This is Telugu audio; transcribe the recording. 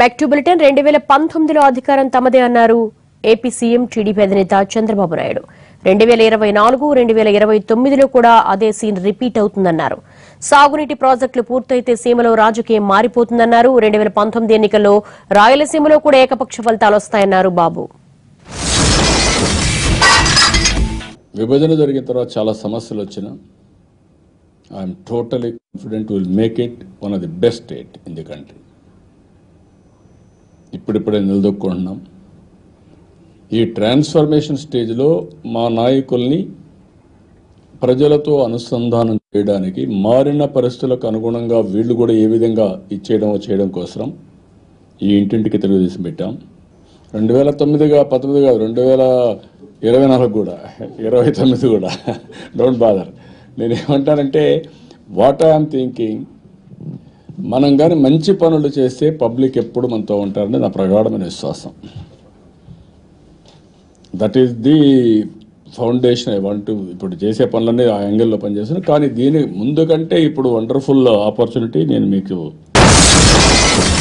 బ్యాక్ టు బులెటిన్ రెండు వేల పంతొమ్మిదిలో అధికారం తమదే అన్నారు ఏపీ సీఎం టీడీపీ అధినేత చంద్రబాబు నాయుడు రెండు వేల ఇరవై నాలుగు రెండు వేల ఇరవై తొమ్మిదిలో కూడా అదే సీన్ రిపీట్ అవుతుందన్నారు సాగునీటి ప్రాజెక్టులు పూర్తయితే సీమలో రాజకీయం మారిపోతుందన్నారు రెండు వేల పంతొమ్మిది ఎన్నికల్లో రాయలసీమలో కూడా ఏకపక్ష ఫలితాలు వస్తాయన్నారు బాబు విభజన జరిగిన తర్వాత చాలా సమస్యలు వచ్చిన I'm totally confident will make it one of the best state in the country ఇప్పుడిప్పుడే నిలదొక్కుంటున్నాం ఈ ట్రాన్స్ఫర్మేషన్ స్టేజ్లో మా నాయకుల్ని ప్రజలతో అనుసంధానం చేయడానికి మారిన పరిస్థితులకు అనుగుణంగా వీళ్ళు కూడా ఏ విధంగా ఇచ్చేయడం చేయడం కోసం ఈ ఇంటింటికి తెలుగుదేశం పెట్టాం రెండు వేల తొమ్మిదిగా పంతొమ్మిది కాదు రెండు వేల ఇరవై నాలుగు కూడా ఇరవై తొమ్మిది కూడా డోంట్ బాదర్ నేను ఏమంటానంటే వాట్ ఐఎమ్ థింకింగ్ మనం కానీ మంచి పనులు చేస్తే పబ్లిక్ ఎప్పుడు మనతో ఉంటారని నా ప్రగాఢమైన విశ్వాసం that is the foundation I want ఇప్పుడు చేసే పనులన్నీ ఆ యాంగిల్లో పనిచేస్తున్నాను కానీ దీని ముందు కంటే ఇప్పుడు వండర్ఫుల్ ఆపర్చునిటీ నేను మీకు